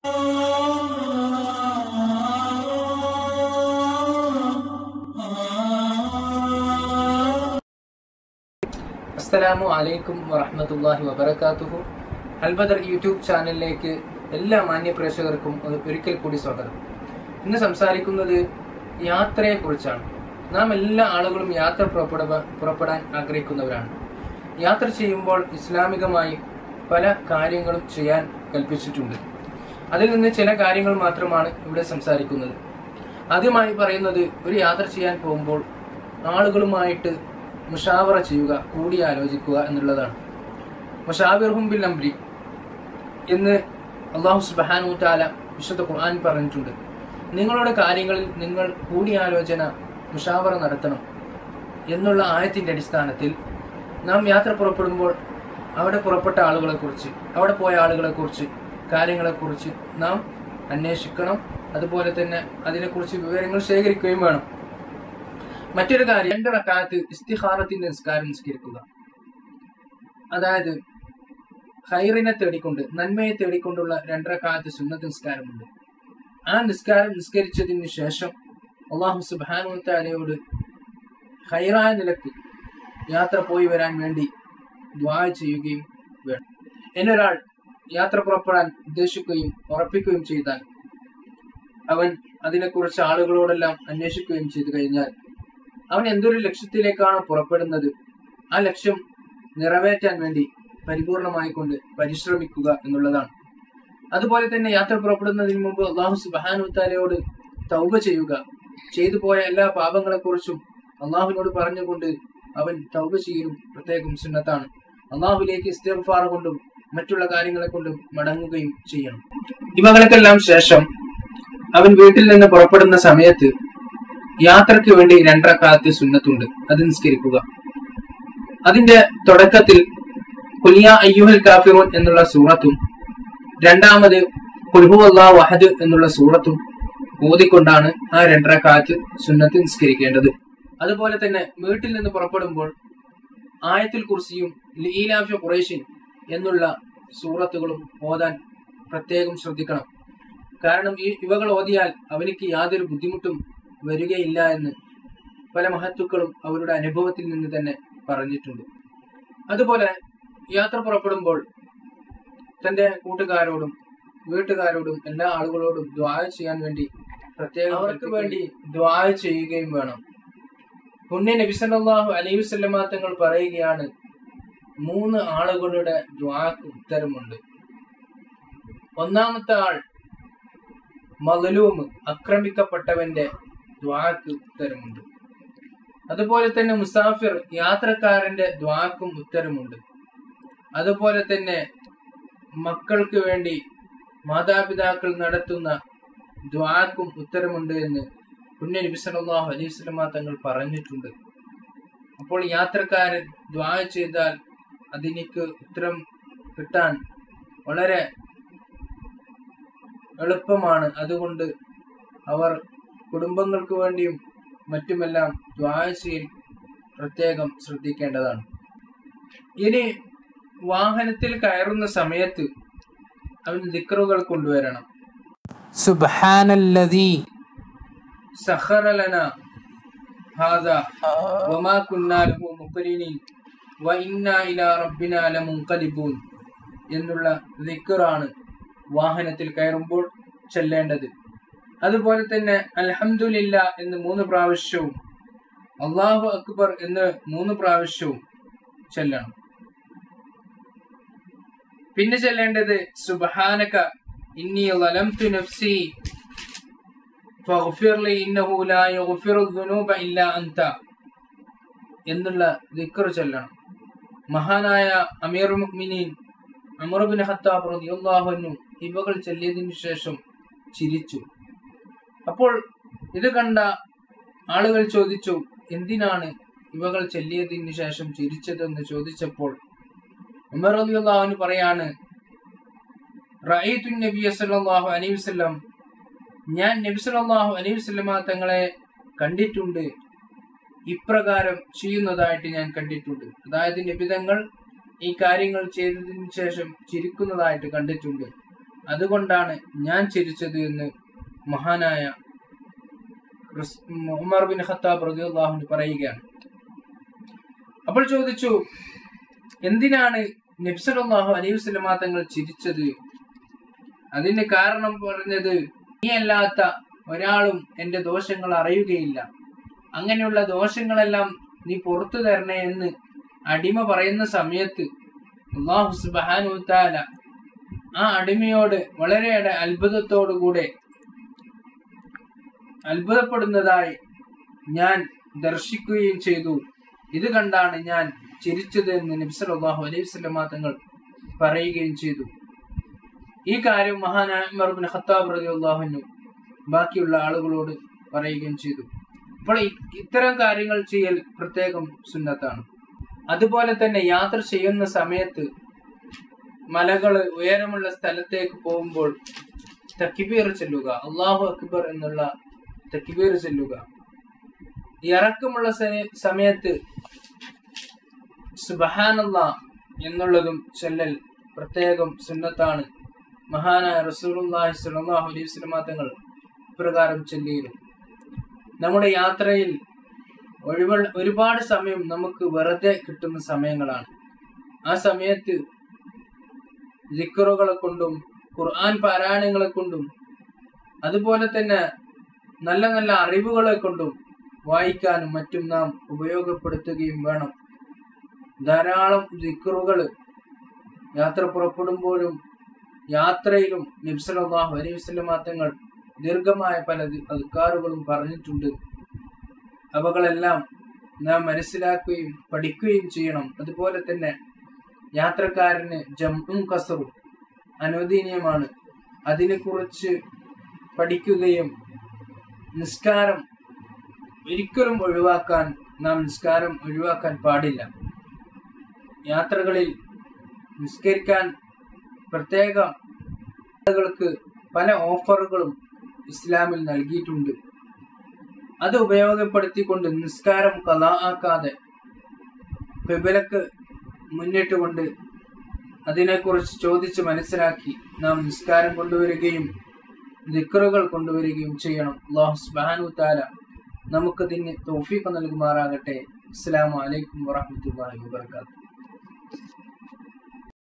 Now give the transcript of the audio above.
അസ്സലാമു അലൈക്കും വറഹ്മത്തുള്ളാഹി വബറകാതുഹു അൽബദർ യൂട്യൂബ് ചാനലിലേക്ക് എല്ലാ മാന്യ പ്രേക്ഷകർക്കും ഒ- ഒരിക്കൽ കൂടി സ്വാഗതം ഇന്ന് സംസാരിക്കുന്നത് യാത്രയെക്കുറിച്ചാണ് നാം എല്ലാ ആളുകളും യാത്ര പുറപ്പെടുക പുറപ്പെടാൻ ആഗ്രഹിക്കുന്നവരാണ് യാത്ര ചെയ്യുമ്പോൾ ഇസ്ലാമികമായി പല കാര്യങ്ങളും ചെയ്യാൻ കൽപ്പിച്ചിട്ടുണ്ട് അതിൽ നിന്ന് ചില കാര്യങ്ങൾ മാത്രമാണ് ഇവിടെ സംസാരിക്കുന്നത് ആദ്യമായി പറയുന്നത് ഒരു യാത്ര ചെയ്യാൻ പോകുമ്പോൾ ആളുകളുമായിട്ട് മുഷാവറ ചെയ്യുക കൂടിയാലോചിക്കുക എന്നുള്ളതാണ് മുഷാവിർഹും ബിൽ അംരി എന്ന് അള്ളാഹു സുബാനു താല വിശുദ്ധ ഖുർആൻ പറഞ്ഞിട്ടുണ്ട് നിങ്ങളുടെ കാര്യങ്ങളിൽ നിങ്ങൾ കൂടിയാലോചന മുഷാവറ നടത്തണം എന്നുള്ള ആയത്തിന്റെ അടിസ്ഥാനത്തിൽ നാം യാത്ര പുറപ്പെടുമ്പോൾ അവിടെ പുറപ്പെട്ട ആളുകളെക്കുറിച്ച് അവിടെ പോയ ആളുകളെക്കുറിച്ച് കാര്യങ്ങളെക്കുറിച്ച് നാം അന്വേഷിക്കണം അതുപോലെ തന്നെ അതിനെക്കുറിച്ച് വിവരങ്ങൾ ശേഖരിക്കുകയും വേണം മറ്റൊരു കാര്യം രണ്ട് റക്കാത്ത് ഇസ്തിഹാറത്തിന്റെ നിസ്കാരം നിസ്കരിക്കുക അതായത് ഹൈറിനെ തേടിക്കൊണ്ട് നന്മയെ തേടിക്കൊണ്ടുള്ള രണ്ടരക്കാലത്ത് സുന്നത്ത് നിസ്കാരമുണ്ട് ആ നിസ്കാരം നിസ്കരിച്ചതിന് ശേഷം അള്ളാഹു സുബാനു താലയോട് ഹൈറായ നിലക്ക് യാത്ര പോയി വരാൻ വേണ്ടി ദ്വാ ചെയ്യുകയും വേണം എന്നൊരാൾ യാത്ര പുറപ്പെടാൻ ഉദ്ദേശിക്കുകയും ഉറപ്പിക്കുകയും ചെയ്താൽ അവൻ അതിനെക്കുറിച്ച് ആളുകളോടെല്ലാം അന്വേഷിക്കുകയും ചെയ്തു കഴിഞ്ഞാൽ അവൻ എന്തൊരു ലക്ഷ്യത്തിലേക്കാണ് പുറപ്പെടുന്നത് ആ ലക്ഷ്യം നിറവേറ്റാൻ വേണ്ടി പരിപൂർണമായി കൊണ്ട് പരിശ്രമിക്കുക എന്നുള്ളതാണ് അതുപോലെ തന്നെ യാത്ര പുറപ്പെടുന്നതിന് മുമ്പ് അള്ളാഹു സുബാനു താലയോട് തൗബ ചെയ്യുക ചെയ്തു പോയ എല്ലാ പാപങ്ങളെക്കുറിച്ചും അള്ളാഹുവിനോട് പറഞ്ഞുകൊണ്ട് അവൻ തൗബ ചെയ്യലും പ്രത്യേകം സുന്നത്താണ് അള്ളാഹുലേക്ക് ഇസ്തിഗ്ഫാർ കൊണ്ടും മറ്റുള്ള കാര്യങ്ങളെ കൊണ്ടും മടങ്ങുകയും ചെയ്യണം ഇവകൾക്കെല്ലാം ശേഷം അവൻ വീട്ടിൽ നിന്ന് പുറപ്പെടുന്ന സമയത്ത് യാത്രയ്ക്ക് വേണ്ടി രണ്ടരക്കാലത്ത് സുന്നത്തുണ്ട് അത് നിസ്കരിക്കുക അതിന്റെ തുടക്കത്തിൽ കുലിയ അയ്യുഹൽ കാഫിറൂൻ എന്നുള്ള സൂറത്തും രണ്ടാമത് കുൽഹു അള്ളാ വഹദ് എന്നുള്ള സൂറത്തും ഓതിക്കൊണ്ടാണ് ആ രണ്ടരക്കാലത്ത് സുന്നത്ത് നിസ്കരിക്കേണ്ടത് അതുപോലെ തന്നെ വീട്ടിൽ നിന്ന് പുറപ്പെടുമ്പോൾ ആയത്തിൽ കുർസിയും ലീലാഫി ഖുറൈഷിൻ എന്നുള്ള സൂറത്തുകളും ഓതാൻ പ്രത്യേകം ശ്രദ്ധിക്കണം കാരണം ഈ ഇവകൾ ഓതിയാൽ അവനിക്ക് യാതൊരു ബുദ്ധിമുട്ടും വരികയില്ല എന്ന് പല മഹത്തുക്കളും അവരുടെ അനുഭവത്തിൽ നിന്ന് തന്നെ പറഞ്ഞിട്ടുണ്ട് അതുപോലെ യാത്ര പുറപ്പെടുമ്പോൾ തന്റെ കൂട്ടുകാരോടും വീട്ടുകാരോടും എല്ലാ ആളുകളോടും ദ്വാര ചെയ്യാൻ വേണ്ടി പ്രത്യേകം അവർക്ക് വേണ്ടി ദ്വാര ചെയ്യുകയും വേണം പുണ്യ നബി സല്ലല്ലാഹു അലൈഹി വസല്ലമ തങ്ങൾ പറയുകയാണ് മൂന്ന് ആളുകളുടെ ദ്വാക്ക് ഉത്തരമുണ്ട് ഒന്നാമത്തെ ആൾ മലലൂമ് ആക്രമിക്കപ്പെട്ടവന്റെ ദ്വാക്ക് ഉത്തരമുണ്ട് അതുപോലെ തന്നെ മുസാഫിർ യാത്രക്കാരന്റെ ദ്വാക്കും ഉത്തരമുണ്ട് അതുപോലെ തന്നെ മക്കൾക്ക് വേണ്ടി മാതാപിതാക്കൾ നടത്തുന്ന ദ്വാക്കും ഉത്തരമുണ്ട് എന്ന് പുണ്യ നബി സല്ലല്ലാഹു അലൈഹി വസല്ലമ തങ്ങൾ പറഞ്ഞിട്ടുണ്ട് അപ്പോൾ യാത്രക്കാരൻ ദ്വാ ചെയ്താൽ അതിനിക്ക് ഉത്തരം കിട്ടാൻ വളരെ എളുപ്പമാണ് അതുകൊണ്ട് അവർ കുടുംബങ്ങൾക്ക് വേണ്ടിയും മറ്റുമെല്ലാം ദ്വാ ചെയ്യൽ പ്രത്യേകം ശ്രദ്ധിക്കേണ്ടതാണ് ഇനി വാഹനത്തിൽ കയറുന്ന സമയത്ത് അവൻ ദിക്റുകൾ കൊണ്ടുവരണം സുബ്ഹാനല്ലദീ സഖറ ലനാ ഹാദാ വമാ കുന്നാ ലഹു മുഖ്രിനീൻ വഇന്നാ ഇലാ റബ്ബിനാ ലമുൻഖലിബൂൻ എന്നുള്ള ദിക്റാണ് വാഹനത്തിൽ കയറുമ്പോൾ ചെല്ലേണ്ടത് അതുപോലെ തന്നെ അൽഹംദുലില്ല എന്ന് മൂന്ന് പ്രാവശ്യവും അള്ളാഹു അക്ബർ എന്ന് മൂന്ന് പ്രാവശ്യവും ചെല്ലണം പിന്നെ ചെല്ലേണ്ടത് സുബ്ഹാനക ഇന്നി ളലംതു നഫ്സി ഫഗ്ഫിർ ലി ഇന്നഹു ലാ യഗ്ഫിറു ദുനൂബ ഇല്ലാ അൻത എന്നുള്ള ദിക്ർ ചെല്ലണം മഹാനായ അമീർ മുഅ്മിനീൻ അമർ ബിൻ ഖത്താബ് റളിയല്ലാഹു അൻഹു ഇവകൾ ചൊല്ലിയതിനു ശേഷം ചിരിച്ചു അപ്പോൾ ഇത് കണ്ട ആളുകൾ ചോദിച്ചു എന്തിനാണ് ഇവകൾ ചൊല്ലിയതിനു ശേഷം ചിരിച്ചതെന്ന് ചോദിച്ചപ്പോൾ ഉമർ റളിയല്ലാഹു പറയാണ് റഅയ്തു നബിയ സല്ലല്ലാഹു അലൈഹി വസല്ലം ഞാൻ നബി സല്ലല്ലാഹു അലൈഹി വസല്ലമ തങ്ങളെ കണ്ടിട്ടുണ്ട് ഇപ്രകാരം ചെയ്യുന്നതായിട്ട് ഞാൻ കണ്ടിട്ടുണ്ട് അതായത് നിബിതങ്ങൾ ഈ കാര്യങ്ങൾ ചെയ്തതിനു ശേഷം ചിരിക്കുന്നതായിട്ട് കണ്ടിട്ടുണ്ട് അതുകൊണ്ടാണ് ഞാൻ ചിരിച്ചത് എന്ന് മഹാനായ റിസ്- ഉമർ ബിൻ ഖത്താബ് റളിയല്ലാഹു പറയുകയാണ് അപ്പോൾ ചോദിച്ചു എന്തിനാണ് നബ്സലാഹു അലൈഹി വസല്ലമ തങ്ങൾ ചിരിച്ചത് അതിന് കാരണം പറഞ്ഞത് നീ അല്ലാത്ത ഒരാളും എന്റെ ദോഷങ്ങൾ അറിയുകയില്ല അങ്ങനെയുള്ള ദോഷങ്ങളെല്ലാം നീ പുറത്തു തരണേ എന്ന് അടിമ പറയുന്ന സമയത്ത് അള്ളാഹു സുബ്ഹാനഹു തആല ആ അടിമയോട് വളരെയേറെ അത്ഭുതത്തോടുകൂടെ അത്ഭുതപ്പെടുന്നതായി ഞാൻ ദർശിക്കുകയും ചെയ്തു ഇത് കണ്ടാണ് ഞാൻ ചിരിച്ചത് എന്ന് നബ്സലാഹു അലൈഹി വസല്ലമ തങ്ങൾ പറയുകയും ചെയ്തു ഈ കാര്യം മഹാനായ ഉമർ ബിൻ ഖത്താബ് റളിയല്ലാഹു ബാക്കിയുള്ള ആളുകളോട് പറയുകയും ചെയ്തു അപ്പോൾ ഇ- ഇത്തരം കാര്യങ്ങൾ ചെയ്യൽ പ്രത്യേകം സുന്നത്താണ് അതുപോലെ തന്നെ യാത്ര ചെയ്യുന്ന സമയത്ത് മലകള് ഉയരമുള്ള സ്ഥലത്തേക്ക് പോകുമ്പോൾ തക്കിബീർ ചെല്ലുക അള്ളാഹു അക്ബർ എന്നുള്ള തക്കിബീർ ചെല്ലുക ഇറക്കമുള്ള സ- സമയത്ത് സുബഹാനല്ല എന്നുള്ളതും ചൊല്ലൽ പ്രത്യേകം സുന്നത്താണ് മഹാനായ റസൂലുള്ളാഹി സ്വല്ലല്ലാഹു അലൈഹി വസല്ലമ തങ്ങൾ ഇപ്രകാരം ചൊല്ലിയിരുന്നു നമ്മുടെ യാത്രയിൽ ഒഴിവ ഒരുപാട് സമയം നമുക്ക് വെറുതെ കിട്ടുന്ന സമയങ്ങളാണ് ആ സമയത്ത് ലിക്കറുകളെ കൊണ്ടും ഖുർആൻ പാരായണങ്ങളെ കൊണ്ടും അതുപോലെ തന്നെ നല്ല നല്ല അറിവുകളെ കൊണ്ടും വായിക്കാനും മറ്റും നാം ഉപയോഗപ്പെടുത്തുകയും വേണം ധാരാളം ലിക്കറുകൾ യാത്ര പുറപ്പെടുമ്പോഴും യാത്രയിലും നബ്സലാഹു അലൈഹി വസല്ലമ തങ്ങൾ ദീർഘമായ പല അധികാറുകളും പറഞ്ഞിട്ടുണ്ട് അവകളെല്ലാം നാം മനസ്സിലാക്കുകയും പഠിക്കുകയും ചെയ്യണം അതുപോലെ തന്നെ യാത്രക്കാരന് ജംഉം കസറും അനുവദനീയമാണ് അതിനെക്കുറിച്ച് പഠിക്കുകയും നിസ്കാരം ഒരിക്കലും ഒഴിവാക്കാൻ നാം നിസ്കാരം ഒഴിവാക്കാൻ പാടില്ല യാത്രകളിൽ നിസ്കരിക്കാൻ പ്രത്യേക ആളുകൾക്ക് പല ഓഫറുകളും ഇസ്ലാമിൽ നൽകിയിട്ടുണ്ട് അത് ഉപയോഗപ്പെടുത്തിക്കൊണ്ട് നിസ്കാരം കലാ ആക്കാതെ കിബിലക്ക് മുന്നിട്ടുകൊണ്ട് അതിനെക്കുറിച്ച് ചോദിച്ച് മനസ്സിലാക്കി നാം നിസ്കാരം കൊണ്ടുവരികയും ദിക്കറുകൾ കൊണ്ടുവരികയും ചെയ്യണം അള്ളാഹു സുബ്ഹാനഹു താല നമുക്കതിന് തൗഫീഖ് നൽകുമാറാകട്ടെ അസ്സലാമു അലൈക്കും വറഹ്മത്തുള്ളാഹി വബറകാതുഹു